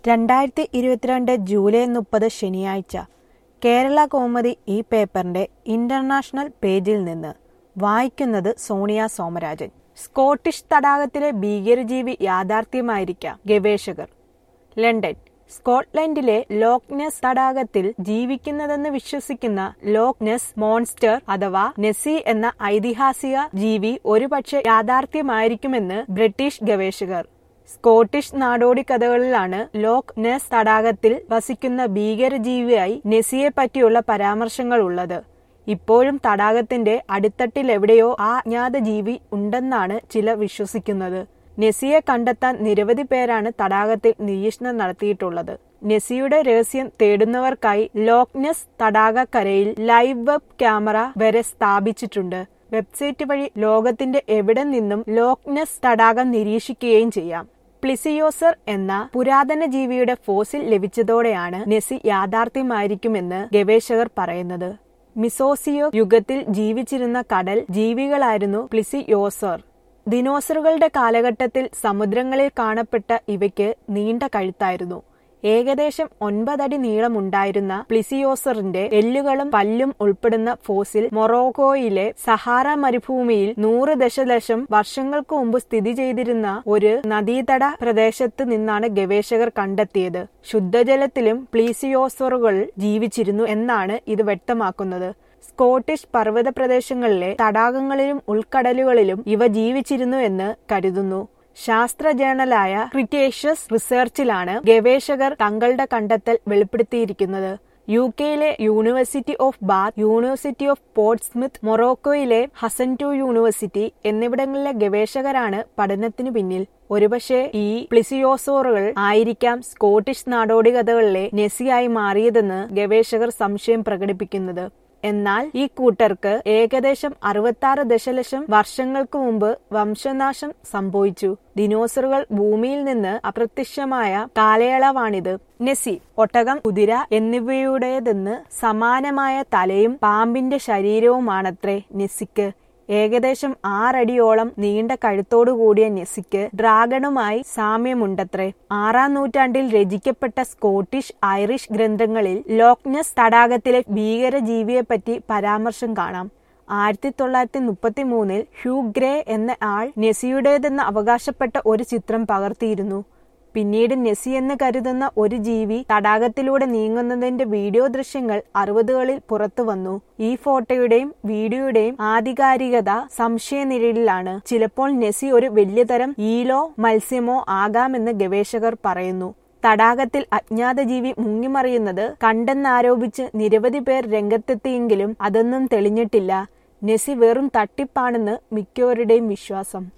രണ്ടായിരത്തി ഇരുപത്തിരണ്ട് ജൂലൈ മുപ്പത് ശനിയാഴ്ച കേരള കൗമുദി ഈ പേപ്പറിന്റെ ഇന്റർനാഷണൽ പേജിൽ നിന്ന് വായിക്കുന്നത് സോണിയ സോമരാജൻ സ്കോട്ടിഷ് തടാകത്തിലെ ഭീകരജീവി യാഥാർത്ഥ്യമായിരിക്കാം ഗവേഷകർ ലണ്ടൻ സ്കോട്ട്ലൻഡിലെ ലോക് നെസ് തടാകത്തിൽ ജീവിക്കുന്നതെന്ന് വിശ്വസിക്കുന്ന ലോക് നെസ് മോൺസ്റ്റർ അഥവാ നെസി എന്ന ഐതിഹാസിക ജീവി ഒരുപക്ഷെ യാഥാർത്ഥ്യമായിരിക്കുമെന്ന് ബ്രിട്ടീഷ് ഗവേഷകർ സ്കോട്ടിഷ് നാടോടി കഥകളിലാണ് ലോക് നെസ് തടാകത്തിൽ വസിക്കുന്ന ഭീകരജീവിയായി നെസിയെ പറ്റിയുള്ള പരാമർശങ്ങൾ ഉള്ളത് ഇപ്പോഴും തടാകത്തിന്റെ അടിത്തട്ടിലെവിടെയോ ആ അജ്ഞാത ജീവി ഉണ്ടെന്നാണ് ചിലർ വിശ്വസിക്കുന്നത് നെസിയെ കണ്ടെത്താൻ നിരവധി പേരാണ് തടാകത്തിൽ നിരീക്ഷണം നടത്തിയിട്ടുള്ളത് നെസിയുടെ രഹസ്യം തേടുന്നവർക്കായി ലോക്നെസ് തടാകക്കരയിൽ ലൈവ് വെബ് ക്യാമറ വരെ സ്ഥാപിച്ചിട്ടുണ്ട് വെബ്സൈറ്റ് വഴി ലോകത്തിന്റെ എവിടെ നിന്നും ലോക്നെസ് തടാകം നിരീക്ഷിക്കുകയും ചെയ്യാം പ്ലിസിയോസർ എന്ന പുരാതന ജീവിയുടെ ഫോസിൽ ലഭിച്ചതോടെയാണ് നെസി യാഥാർത്ഥ്യമായിരിക്കുമെന്ന് ഗവേഷകർ പറയുന്നത് മിസോസിയോ യുഗത്തിൽ ജീവിച്ചിരുന്ന കടൽ ജീവികളായിരുന്നു പ്ലിസിയോസർ ദിനോസറുകളുടെ കാലഘട്ടത്തിൽ സമുദ്രങ്ങളിൽ കാണപ്പെട്ട ഇവയ്ക്ക് നീണ്ട കഴുത്തായിരുന്നു ഏകദേശം ഒൻപതടി നീളമുണ്ടായിരുന്ന പ്ലിസിയോസറിന്റെ എല്ലുകളും പല്ലും ഉൾപ്പെടുന്ന ഫോസിൽ മൊറോക്കോയിലെ സഹാറ മരുഭൂമിയിൽ നൂറ് ദശലക്ഷം വർഷങ്ങൾക്ക് മുമ്പ് സ്ഥിതി ചെയ്തിരുന്ന ഒരു നദീതട പ്രദേശത്ത് നിന്നാണ് ഗവേഷകർ കണ്ടെത്തിയത് ശുദ്ധജലത്തിലും പ്ലീസിയോസറുകൾ ജീവിച്ചിരുന്നു എന്നാണ് ഇത് വ്യക്തമാക്കുന്നത് സ്കോട്ടിഷ് പർവ്വത പ്രദേശങ്ങളിലെ തടാകങ്ങളിലും ഉൾക്കടലുകളിലും ഇവ ജീവിച്ചിരുന്നു എന്ന് കരുതുന്നു ശാസ്ത്ര ജേണലായ ക്രിറ്റേഷ്യസ് റിസർച്ചിലാണ് ഗവേഷകർ തങ്ങളുടെ കണ്ടെത്തൽ വെളിപ്പെടുത്തിയിരിക്കുന്നത് യു കെയിലെ University of Bath University of Portsmouth മൊറോക്കോയിലെ ഹസൻടു യൂണിവേഴ്സിറ്റി എന്നിവിടങ്ങളിലെ ഗവേഷകരാണ് പഠനത്തിന് പിന്നിൽ ഒരുപക്ഷെ ഈ പ്ലിസിയോസോറുകൾ ആയിരിക്കാം സ്കോട്ടിഷ് നാടോടി കഥകളിലെ നെസിയായി മാറിയതെന്ന് ഗവേഷകർ സംശയം പ്രകടിപ്പിക്കുന്നത് എന്നാൽ ഈ കൂട്ടർക്ക് ഏകദേശം അറുപത്തി ദശലക്ഷം വർഷങ്ങൾക്ക് മുമ്പ് വംശനാശം സംഭവിച്ചു ദിനോസറുകൾ ഭൂമിയിൽ നിന്ന് അപ്രത്യക്ഷമായ കാലയളവാണിത് നെസി ഒട്ടകം കുതിര എന്നിവയുടേതെന്ന് സമാനമായ തലയും പാമ്പിന്റെ ശരീരവുമാണത്രേ നെസിക്ക് ഏകദേശം ആറടിയോളം നീണ്ട കഴുത്തോടു കൂടിയ നെസിക്ക് ഡ്രാഗണുമായി സാമ്യമുണ്ടത്രേ ആറാം നൂറ്റാണ്ടിൽ രചിക്കപ്പെട്ട സ്കോട്ടിഷ് ഐറിഷ് ഗ്രന്ഥങ്ങളിൽ ലോക്നെസ് തടാകത്തിലെ ഭീകരജീവിയെപ്പറ്റി പരാമർശം കാണാം ആയിരത്തി തൊള്ളായിരത്തി മുപ്പത്തി മൂന്നിൽ ഹ്യൂ ഗ്രേ എന്ന ആൾ നെസിയുടേതെന്ന് അവകാശപ്പെട്ട ഒരു ചിത്രം പകർത്തിയിരുന്നു പിന്നീട് നെസി എന്ന് കരുതുന്ന ഒരു ജീവി തടാകത്തിലൂടെ നീങ്ങുന്നതിന്റെ വീഡിയോ ദൃശ്യങ്ങൾ അറുപതുകളിൽ പുറത്തു വന്നു ഈ ഫോട്ടോയുടെയും വീഡിയോയുടെയും ആധികാരികത സംശയനിഴലിലാണ് ചിലപ്പോൾ നെസി ഒരു വലിയതരം ഈലോ മത്സ്യമോ ആകാമെന്ന് ഗവേഷകർ പറയുന്നു തടാകത്തിൽ അജ്ഞാത ജീവി മുങ്ങിമറിയുന്നത് കണ്ടെന്നാരോപിച്ച് നിരവധി പേർ രംഗത്തെത്തിയെങ്കിലും അതൊന്നും തെളിഞ്ഞിട്ടില്ല നെസി വെറും തട്ടിപ്പാണെന്ന് മിക്കവരുടെയും വിശ്വാസം